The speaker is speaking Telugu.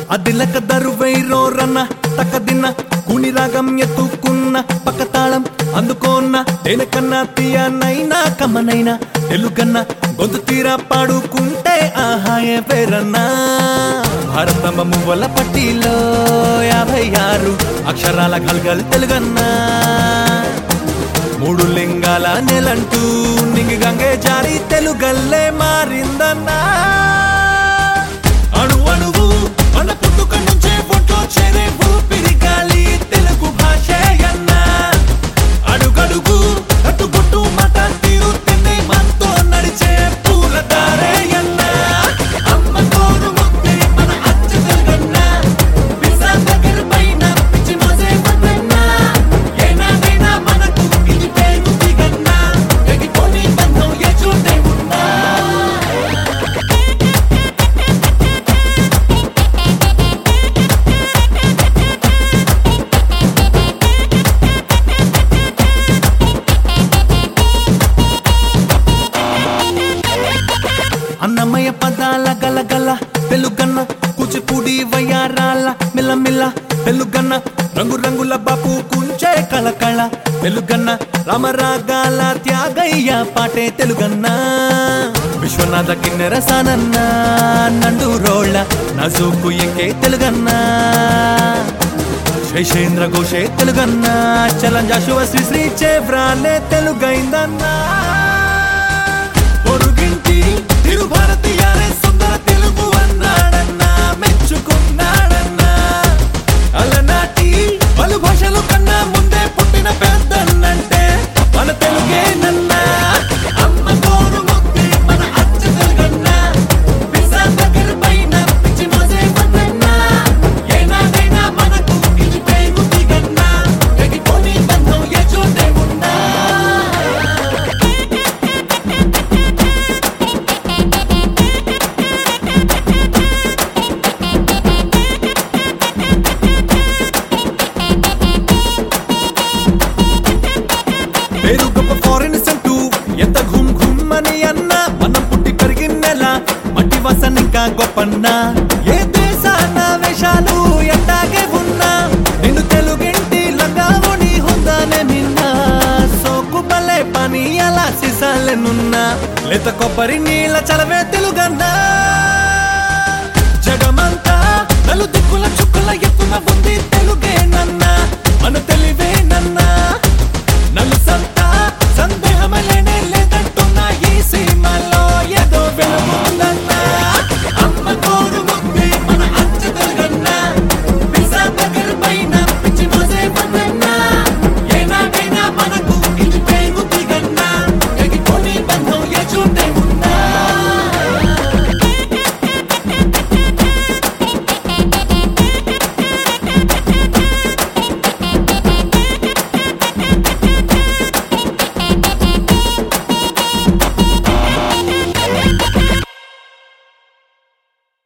అదిలక దరువైరో రన్న తక్కదిన్న కుని రాగం ఎత్తుకున్న పక్క తాళం అందుకోన్న దేనికన్నా తీయనైనా కమ్మనైనా తెలుగన్న గొంతు తీరా పాడుకుంటే ఆహాయే పేరన్నా భారతమ్మ మువ్వల పట్టిలో యాభై ఆరు అక్షరాల గల్గల్ తెలుగన్నా మూడు లింగాల నెలంటూ నింగి గంగే జారి తెలుగల్లే మారిందన్నా అణు అణువు మన పుట్టుక నుంచే ఒంట్లో చేరే ఊపిరి గాలి తెలుగు భాషే అన్నా అడుగడుగు అటుగుట్టు మాట తీరు తిన్నే మనతో నడిచే పూలదారే అన్నా అమ్మ తోడు ముక్తి మన అచ్చ తెలుగన్నా పిజ్జా దగ్గర పైన పిచ్చి మోసే వద్దన్నా ఏనాడైనా మనకు ఇది పేరు దిగన్నా ఎగిపోని బంధం ఏ చోటే ఉన్నా అన్నమయ్య పదాల గలగల తెలుగన్న కూచిపూడి వయ్యారాల మిల్లమిల్ల తెలుగన్న రంగు రంగుల బాపు కుంచే కళకళ తెలుగన్న రామరాగాల త్యాగయ్య పాటే తెలుగన్న విశ్వనాథ కిన్నెర సానన్న నండు రోళ్ళ నజూకు ఎంకే తెలుగన్న శేషేంద్ర ఘోషే తెలుగన్న చలంజాశువ శ్రీ శ్రీ చేవ్రాలే తెలుగైందన్నా పొరుగింటి తిరుభారతీయారే సుందర తెలుగు అన్నాడన్నా మెచ్చుకున్నాడన్నా అలనాటి పలు భాషలు కన్నా ముందే పుట్టిన పెద్దన్నంటే మన తెలుగేనన్నా అమ్మ తోడు ముక్తి మన అచ్చ తెలుగన్నా పిజ్జా దగ్గర పైన పిచ్చి మోసే వద్దన్నా ఏనాడైనా మనకు ఇది పేరు దిగన్నా ఎగిపోని బంధం ఏ చోటే ఉన్నా పేరు గొప్ప ఫారిన్ అంటూ ఎంత ఘుమ్ ఘుమ్ అని అన్నా మనం పుట్టి పెరిగిన నెల మట్టి వాసన ఇంకా గొప్పన్నా ఏ దేశాన వేషాలు ఎట్టాగే ఉన్నా నిన్ను తెలుగింటి లంగావుని హుందానే మిన్నా సోకు బలే పని అలా సిసాలెనున్నా లేత కొబ్బరి నీళ్ళ చలవే తెలుగన్నా జగమంతా నలు దిక్కుల చుక్కల ఎత్తున ఉంది తెలుగేనన్నా మన తెలివేనన్నా